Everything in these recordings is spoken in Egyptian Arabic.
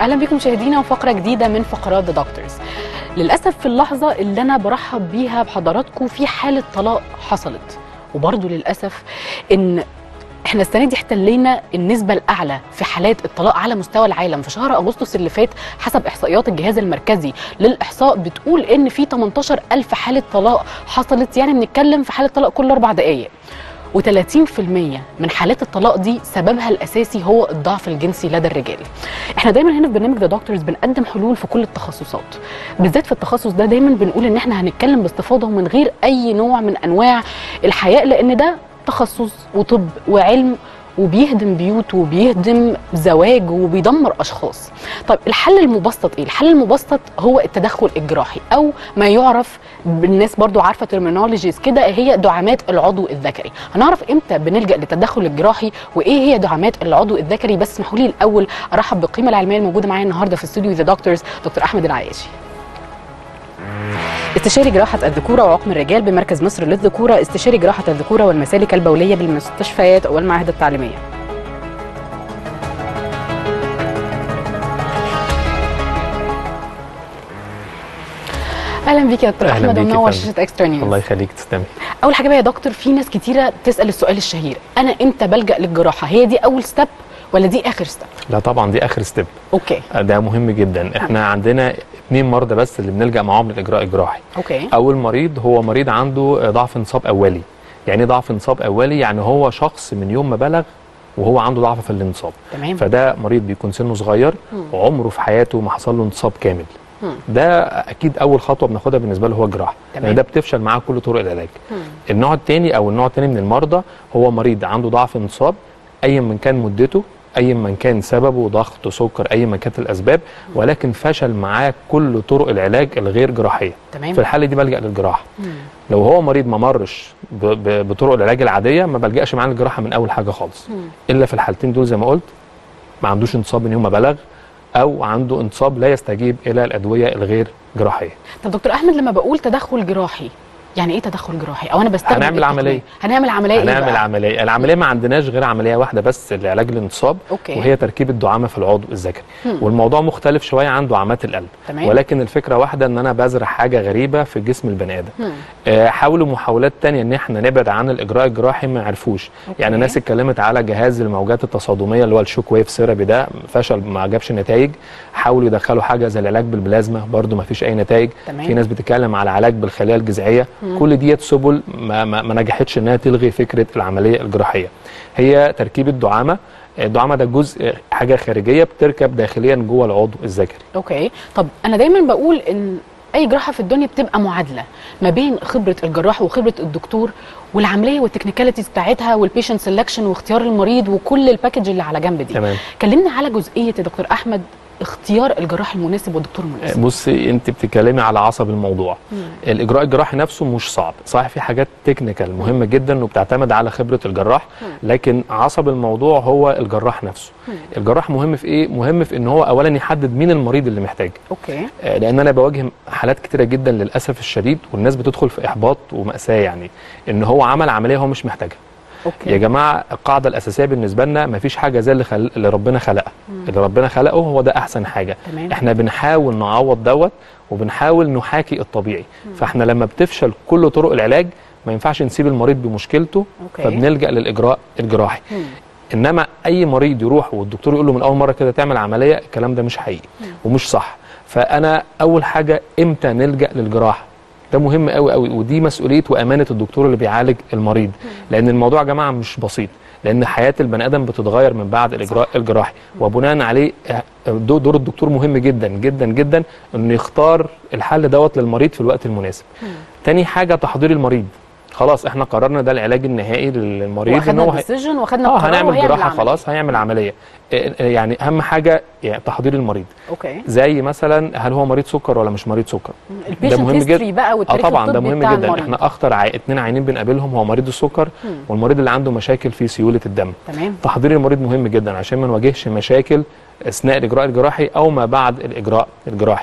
اهلا بكم مشاهدينا وفقره جديده من فقرات ذا دكتورز للاسف في اللحظه اللي انا برحب بيها بحضراتكم في حاله طلاق حصلت وبرضه للاسف ان احنا السنه دي احتلينا النسبه الاعلى في حالات الطلاق على مستوى العالم في شهر اغسطس اللي فات حسب احصائيات الجهاز المركزي للاحصاء بتقول ان في 18000 حاله طلاق حصلت يعني بنتكلم في حاله طلاق كل اربع دقائق و30% من حالات الطلاق دي سببها الاساسي هو الضعف الجنسي لدى الرجال. احنا دايما هنا في برنامج ذا دكتورز بنقدم حلول في كل التخصصات. بالذات في التخصص ده دايما بنقول ان احنا هنتكلم باستفاضه ومن غير اي نوع من انواع الحياء لان ده تخصص وطب وعلم وبيهدم بيوت وبيهدم زواج وبيدمر اشخاص. طيب الحل المبسط ايه؟ الحل المبسط هو التدخل الجراحي او ما يعرف بالناس برضو عارفه ترمينولوجيز كده هي دعامات العضو الذكري. هنعرف امتى بنلجا للتدخل الجراحي وايه هي دعامات العضو الذكري بس اسمحوا لي الاول ارحب بالقيمه العلميه الموجوده معايا النهارده في استوديو ذا دكتورز دكتور احمد العياشي. استشاري جراحة الذكورة وعقم الرجال بمركز مصر للذكورة استشاري جراحة الذكورة والمسالك البولية بالمستشفيات والمعاهد التعليمية اهلا بيك يا دكتور أهلاً احمد بيك يا ومنور فندم. شاشه اكسترا نيوز الله يخليك تسلمي اول حاجه بقى يا دكتور في ناس كتيره تسال السؤال الشهير انا امتى بلجا للجراحه هي دي اول ستيب ولا دي اخر ستيب لا طبعا دي اخر ستيب اوكي ده مهم جدا احنا عندنا اثنين مرضى بس اللي بنلجا معاهم للاجراء الجراحي اوكي اول مريض هو مريض عنده ضعف انصاب اولي يعني ايه ضعف انصاب اولي يعني هو شخص من يوم ما بلغ وهو عنده ضعف في الانصاب تمام فده مريض بيكون سنه صغير وعمره في حياته ما حصل له انصاب كامل مم. ده اكيد اول خطوه بناخدها بالنسبه له هو الجراحه تمام. لان ده بتفشل معاه كل طرق العلاج مم. النوع الثاني او النوع الثاني من المرضى هو مريض عنده ضعف انصاب ايا من كان مدته ايا من كان سببه ضغط سكر ايا من كانت الاسباب ولكن فشل معاه كل طرق العلاج الغير جراحيه تمام في الحاله دي بلجا للجراحه مم. لو هو مريض ما مرش ب- ب- بطرق العلاج العاديه ما بلجاش معاه للجراحه من اول حاجه خالص مم. الا في الحالتين دول زي ما قلت ما عندوش انتصاب من يوم ما بلغ او عنده انتصاب لا يستجيب الى الادويه الغير جراحيه طب دكتور احمد لما بقول تدخل جراحي يعني ايه تدخل جراحي او انا بستخدم هنعمل إيه عملية. التقنية؟ هنعمل عمليه ايه هنعمل بقى؟ عمليه العمليه ما عندناش غير عمليه واحده بس لعلاج الانتصاب اوكي وهي تركيب الدعامه في العضو الذكري مم. والموضوع مختلف شويه عن دعامات القلب تمام ولكن الفكره واحده ان انا بزرع حاجه غريبه في جسم البني ادم مم. آه، حاولوا محاولات تانية ان احنا نبعد عن الاجراء الجراحي ما عرفوش أوكي. يعني ناس اتكلمت على جهاز الموجات التصادميه اللي هو الشوك ويف ثيرابي ده فشل ما جابش نتائج حاولوا يدخلوا حاجه زي العلاج بالبلازما برضو ما فيش اي نتائج تمام في ناس بتتكلم على علاج بالخلايا الجذعيه مم. كل ديت سبل ما, ما, ما نجحتش انها تلغي فكره العمليه الجراحيه هي تركيب الدعامه الدعامه ده جزء حاجه خارجيه بتركب داخليا جوه العضو الذكري اوكي طب انا دايما بقول ان اي جراحه في الدنيا بتبقى معادله ما بين خبره الجراح وخبره الدكتور والعمليه والتكنيكاليتيز بتاعتها والبيشنت سelection واختيار المريض وكل الباكج اللي على جنب دي تمام كلمنا على جزئيه يا دكتور احمد اختيار الجراح المناسب والدكتور المناسب بصي انت بتتكلمي على عصب الموضوع مم. الاجراء الجراحي نفسه مش صعب صحيح في حاجات تكنيكال مهمه جدا وبتعتمد على خبره الجراح مم. لكن عصب الموضوع هو الجراح نفسه مم. الجراح مهم في ايه مهم في ان هو اولا يحدد مين المريض اللي محتاج اوكي آه، لان انا بواجه حالات كتيره جدا للاسف الشديد والناس بتدخل في احباط وماساه يعني ان هو عمل عمليه هو مش محتاجها اوكي يا جماعه القاعده الاساسيه بالنسبه لنا مفيش حاجه زي اللي, خل... اللي ربنا خلقها مم. اللي ربنا خلقه هو ده احسن حاجه تمام احنا بنحاول نعوض دوت وبنحاول نحاكي الطبيعي فاحنا لما بتفشل كل طرق العلاج ما ينفعش نسيب المريض بمشكلته اوكي فبنلجا للاجراء الجراحي مم. انما اي مريض يروح والدكتور يقول له من اول مره كده تعمل عمليه الكلام ده مش حقيقي مم. ومش صح فانا اول حاجه امتى نلجا للجراحه ده مهم قوي قوي ودي مسؤوليه وامانه الدكتور اللي بيعالج المريض لان الموضوع يا جماعه مش بسيط لان حياه البني ادم بتتغير من بعد الاجراء الجراحي وبناء عليه آه، دو- دور الدكتور مهم جدا جدا جدا انه يختار الحل دوت للمريض في الوقت المناسب مم. تاني حاجه تحضير المريض خلاص احنا قررنا ده العلاج النهائي للمريض ان واخدنا هو هي- الديسيجن واخدنا اه القرار هنعمل وهيعمل جراحه العملية. خلاص هيعمل عمليه آه، آه، يعني اهم حاجه يعني تحضير المريض اوكي زي مثلا هل هو مريض سكر ولا مش مريض سكر البيشنت مهم جدا. هيستوري بقى اه والتاريخ طبعا ده الطبي مهم بتاع جدا المريض. احنا اخطر عي... اتنين عينين بنقابلهم هو مريض السكر مم. والمريض اللي عنده مشاكل في سيوله الدم تمام تحضير المريض مهم جدا عشان ما نواجهش مشاكل اثناء الاجراء الجراحي او ما بعد الاجراء الجراحي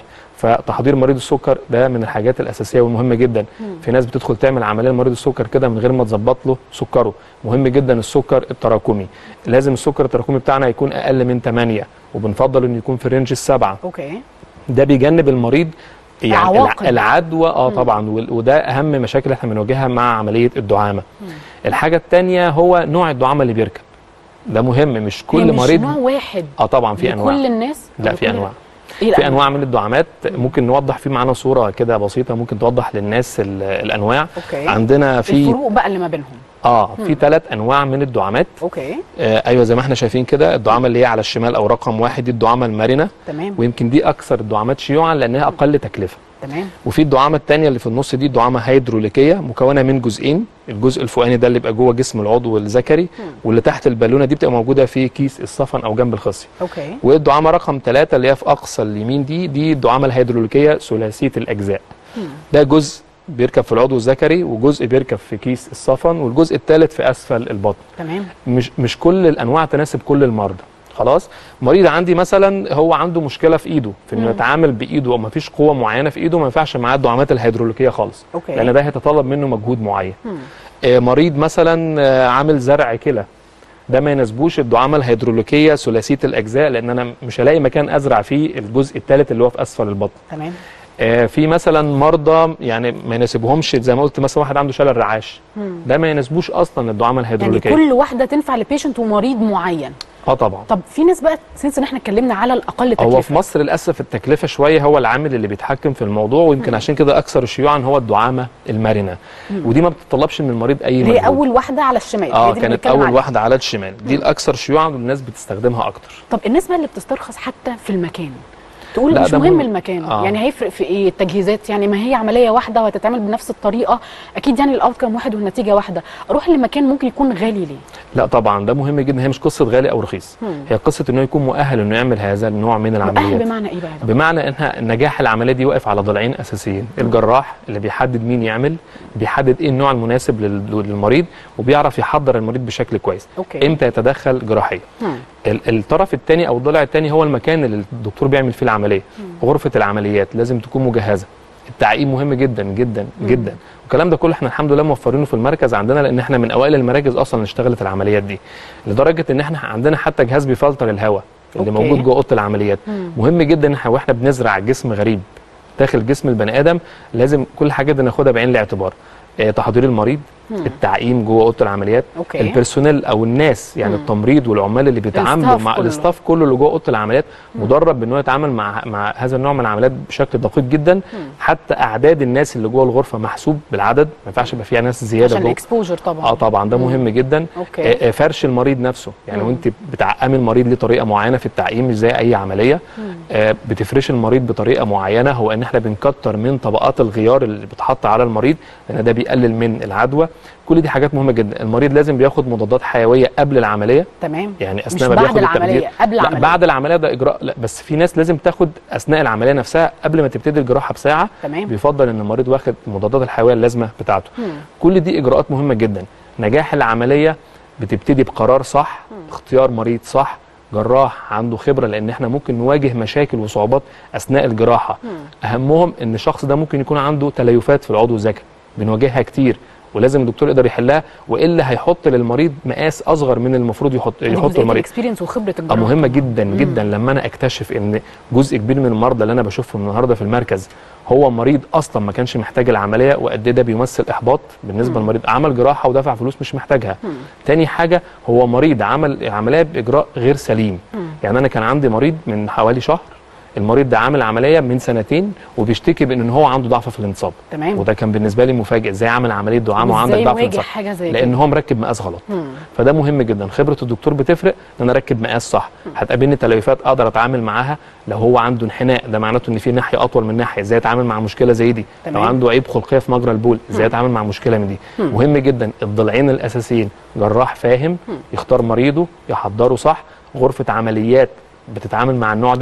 فتحضير مريض السكر ده من الحاجات الاساسيه والمهمه جدا في ناس بتدخل تعمل عمليه لمريض السكر كده من غير ما تظبط له سكره مهم جدا السكر التراكمي لازم السكر التراكمي بتاعنا يكون اقل من 8 وبنفضل انه يكون في رينج السبعه اوكي ده بيجنب المريض يعني العواقب. الع- العدوى اه طبعا وال- وده اهم مشاكل احنا بنواجهها مع عمليه الدعامه الحاجه الثانيه هو نوع الدعامه اللي بيركب ده مهم مش هي كل مش مريض نوع واحد اه طبعا في انواع لكل الناس لا في لكل- انواع ايه في انواع من الدعامات ممكن نوضح في معانا صوره كده بسيطه ممكن توضح للناس ال- الانواع اوكي عندنا في الفروق بقى اللي ما بينهم اه في ثلاث انواع من الدعامات اوكي آه ايوه زي ما احنا شايفين كده الدعامه اللي هي على الشمال او رقم واحد دي الدعامه المرنه تمام ويمكن دي اكثر الدعامات شيوعا لانها اقل تكلفه تمام وفي الدعامه الثانيه اللي في النص دي دعامه هيدروليكيه مكونه من جزئين الجزء الفوقاني ده اللي بيبقى جوه جسم العضو الذكري واللي تحت البالونه دي بتبقى موجوده في كيس الصفن او جنب الخصيه اوكي والدعامه رقم ثلاثة اللي هي في اقصى اليمين دي دي الدعامه الهيدروليكيه ثلاثيه الاجزاء ده جزء بيركب في العضو الذكري وجزء بيركب في كيس الصفن والجزء الثالث في اسفل البطن تمام مش مش كل الانواع تناسب كل المرضى خلاص مريض عندي مثلا هو عنده مشكله في ايده في انه يتعامل بايده وما فيش قوه معينه في ايده ما ينفعش معاه الدعامات الهيدروليكيه خالص اوكي لان ده هيتطلب منه مجهود معين مم. آه، مريض مثلا آه، عامل زرع كلى ده ما يناسبوش الدعامه الهيدروليكيه ثلاثيه الاجزاء لان انا مش هلاقي مكان ازرع فيه الجزء الثالث اللي هو في اسفل البطن تمام آه، في مثلا مرضى يعني ما يناسبهمش زي ما قلت مثلا واحد عنده شلل رعاش مم. ده ما يناسبوش اصلا الدعامه يعني الهيدروليكيه كل واحده تنفع لبيشنت ومريض معين اه طبعا طب في ناس بقى سنس ان احنا اتكلمنا على الاقل هو في تكلفه مصر للاسف التكلفه شويه هو العامل اللي بيتحكم في الموضوع ويمكن عشان كده اكثر شيوعا هو الدعامه المرنه ودي ما بتطلبش من المريض اي اللي هي مجهود اول واحده على الشمال هي اه دي اللي كانت بنتكلم اول عليها. واحده على الشمال دي الاكثر شيوعا والناس بتستخدمها اكتر طب الناس بقى اللي بتسترخص حتى في المكان تقول لا، مش ده مهم مهم. المكان آه. يعني هيفرق في ايه التجهيزات يعني ما هي عمليه واحده وهتتعمل بنفس الطريقه اكيد يعني الاوتكم واحد والنتيجه واحده اروح لمكان ممكن يكون غالي ليه لا طبعا ده مهم جدا هي مش قصه غالي او رخيص مم. هي قصه انه يكون مؤهل انه يعمل هذا النوع من مؤهل العمليات بمعنى ايه بقى يا دكتور؟ بمعنى ان نجاح العمليه دي واقف على ضلعين اساسيين الجراح اللي بيحدد مين يعمل بيحدد ايه النوع المناسب لل- للمريض وبيعرف يحضر المريض بشكل كويس اوكي امتى يتدخل جراحيا مم. ال- الطرف الثاني او الضلع الثاني هو المكان اللي الدكتور بيعمل فيه العمليه غرفه العمليات لازم تكون مجهزه التعقيم مهم جدا جدا جدا والكلام ده كله احنا الحمد لله موفرينه في المركز عندنا لان احنا من اوائل المراكز اصلا اللي اشتغلت العمليات دي لدرجه ان احنا عندنا حتى جهاز بيفلتر الهواء اللي أوكي. موجود جوه اوضه العمليات مم. مهم جدا ان احنا واحنا بنزرع جسم غريب داخل جسم البني ادم لازم كل حاجه دي ناخدها بعين الاعتبار آه، تحضير المريض مم. التعقيم جوه اوضه العمليات اوكي البيرسونيل او الناس يعني مم. التمريض والعمال اللي بيتعاملوا الستاف مع كله. الاستاف كله اللي جوه اوضه العمليات مدرب بان هو يتعامل مع مع هذا النوع من العمليات بشكل دقيق جدا حتى اعداد الناس اللي جوه الغرفه محسوب بالعدد ما ينفعش يبقى فيها ناس زياده عشان جوه الاكسبوجر طبعا اه طبعا ده مم. مهم جدا اوكي آه، آه، فرش المريض نفسه يعني مم. وانت بتعقمي المريض ليه طريقه معينه في التعقيم مش زي اي عمليه مم. آه، بتفرش المريض بطريقه معينه هو ان احنا بنكتر من طبقات الغيار اللي بتحط على المريض لان ده بيقلل من العدوى كل دي حاجات مهمه جدا المريض لازم بياخد مضادات حيويه قبل العمليه تمام يعني مش اثناء ما بعد بياخد التخدير العمليه قبل لا العمليه بعد العمليه ده اجراء لا بس في ناس لازم تاخد اثناء العمليه نفسها قبل ما تبتدي الجراحه بساعه تمام بيفضل ان المريض واخد المضادات الحيويه اللازمه بتاعته مم. كل دي اجراءات مهمه جدا نجاح العمليه بتبتدي بقرار صح اختيار مريض صح جراح عنده خبره لان احنا ممكن نواجه مشاكل وصعوبات اثناء الجراحه مم. اهمهم ان الشخص ده ممكن يكون عنده تليفات في العضو الذكري بنواجهها كتير ولازم الدكتور يقدر يحلها والا هيحط للمريض مقاس اصغر من المفروض يحط يحطه المريض الاكسبيرينس وخبره اه الجراحه مهمه جدا مم. جدا لما انا اكتشف ان جزء كبير من المرضى اللي انا بشوفهم النهارده في المركز هو مريض اصلا ما كانش محتاج العمليه وقد إيه ده بيمثل احباط بالنسبه مم. للمريض عمل جراحه ودفع فلوس مش محتاجها مم. تاني حاجه هو مريض عمل عمليه باجراء غير سليم مم. يعني انا كان عندي مريض من حوالي شهر المريض ده عامل عمليه من سنتين وبيشتكي بان هو عنده ضعف في الانتصاب تمام وده كان بالنسبه لي مفاجئ ازاي عمل عمليه دعامه وعندك وإزاي ضعف في نواجه الانتصاب حاجه زي لان كده هو مركب مقاس غلط مم. فده مهم جدا خبره الدكتور بتفرق ان انا اركب مقاس صح هتقابلني تليفات اقدر اتعامل معاها لو هو عنده انحناء ده معناته ان في ناحيه اطول من ناحيه ازاي اتعامل مع مشكله زي دي تمام. لو عنده عيب خلقيه في مجرى البول ازاي مم. اتعامل مع مشكله من دي مم. مهم جدا الضلعين الاساسيين جراح فاهم مم. يختار مريضه يحضره صح غرفه عمليات بتتعامل مع النوع دوت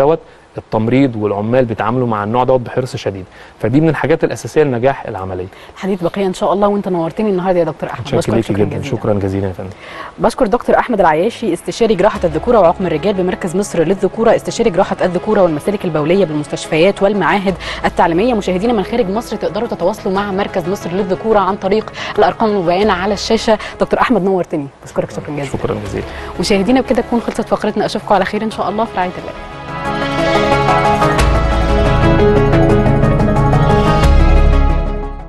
التمريض والعمال بيتعاملوا مع النوع دوت بحرص شديد فدي من الحاجات الاساسيه لنجاح العمليه حديث بقيه ان شاء الله وانت نورتني النهارده يا دكتور احمد شكرا ليكي جدا جزيلا. شكرا جزيلا يا فندم بشكر دكتور احمد العياشي استشاري جراحه الذكوره وعقم الرجال بمركز مصر للذكوره استشاري جراحه الذكوره والمسالك البوليه بالمستشفيات والمعاهد التعليميه مشاهدينا من خارج مصر تقدروا تتواصلوا مع مركز مصر للذكوره عن طريق الارقام المبينه على الشاشه دكتور احمد نورتني بشكرك شكرا جزيلا شكرا جزيلا مشاهدينا بكده تكون خلصت فقرتنا اشوفكم على خير ان شاء الله في رعايه الله